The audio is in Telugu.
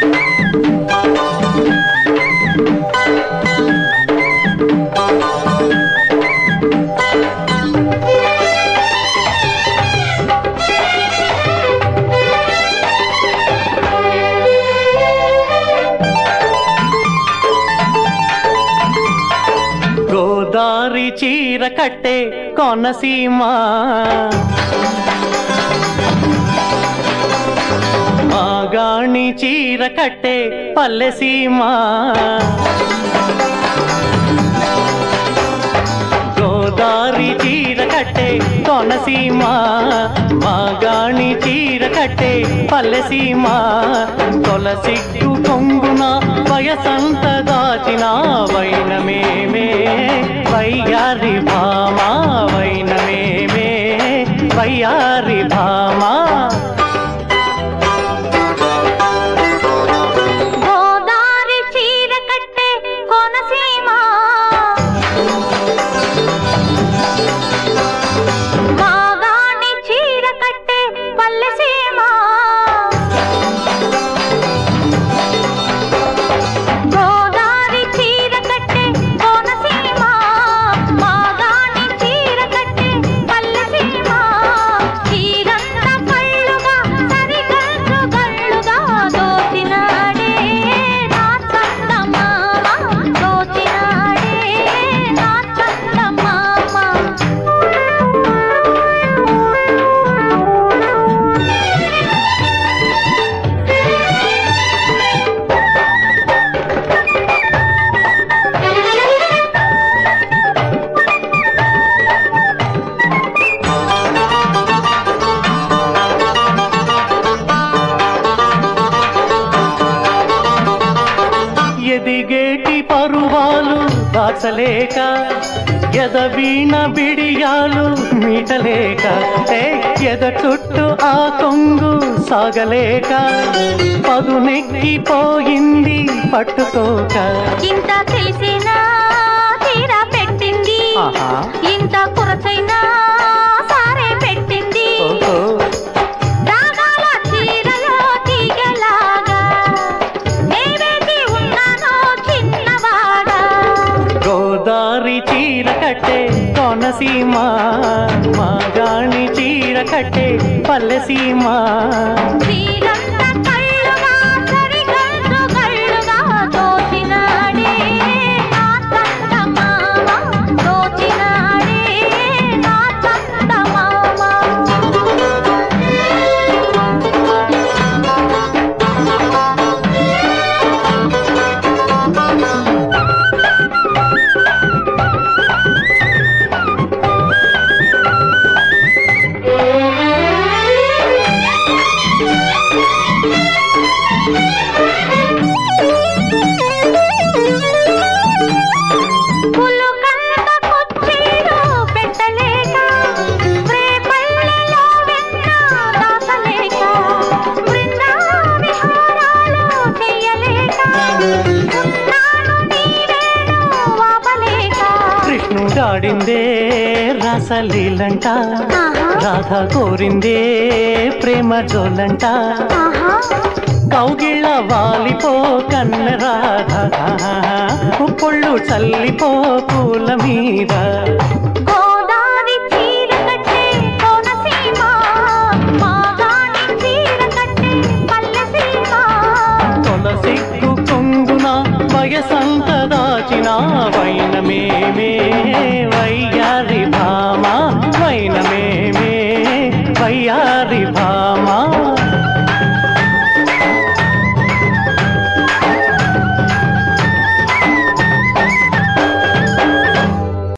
గోదారి చీర కట్టే కొనసీమ మాగాణి చీర కట్టే పల్లెసీమ గోదారి చీర కట్టే కొనసీమ మాగాణి చీర కట్టే పల్లెసీమ తొలసిగ్గు కొంగున వయసంత దాచిన వైనమేమే వయ్యారి భామా వైనమేమే వయ్యారి భామా గోదారి చీర కట్టే కోనసీమ మాగాణి చీర కట్టే పల్లెసీమ గోదారి చీర కట్టే కోనసీమ మాగాణి చీర కట్టే పల్లెసీమ చీరంత కళ్ళుగా సరిగల్లు గల్లుగా దోచినాడే నా చందమామ దోచినాడే నా చందమామ ఎదిగేటి పరువాలు దాచలేక ఎదవీణ బిడియాలు మీటలేక ఏ ఎద చుట్టూ ఆ కొంగు సాగలేక పదునెక్కిపోయింది పట్టుకోక ఇంత తెలిసినా తీరా పెట్టింది ఆహా. ఇంత కురచైనా సారే పెట్టింది ఓహో రాగాల చీరలో తీగలాగా నేవేసి ఉన్నానో చిన్నవాడా గోదారి చీర కట్టే కోనసీమ మాగాణి చీర కట్టే పల్లెసీమ చీరంత కళ్ళుగా సరిగల్లు గల్లుగా దోచినాడే నా చందమామ దోచినాడే నా చందమామ పులుకంద కుర్చీలు పెట్టలేక, రేపల్లెలో వెన్న దాచలేక, బృందావిహారాలు చెయ్యలేక, ఉన్నాను నీ వేణు వాపలేక. కృష్ణుడాడిందే రసలీలంట ఆహా, రాధ కోరిందే ప్రేమ జోలంట ఆహా, కౌగిళ్ళ వాలిపో కన్న రాధ పుప్పొళ్ళు చల్లిపో పూల మీద గోదారి చీర కట్టే కోనసీమ, మాగాణి చీర కట్టే పల్లెసీమ. తొలసిగ్గు కొంగున వయసంత దాచిన వైనమేమే వయ్యారి భామ వైనమేమే వయ్యా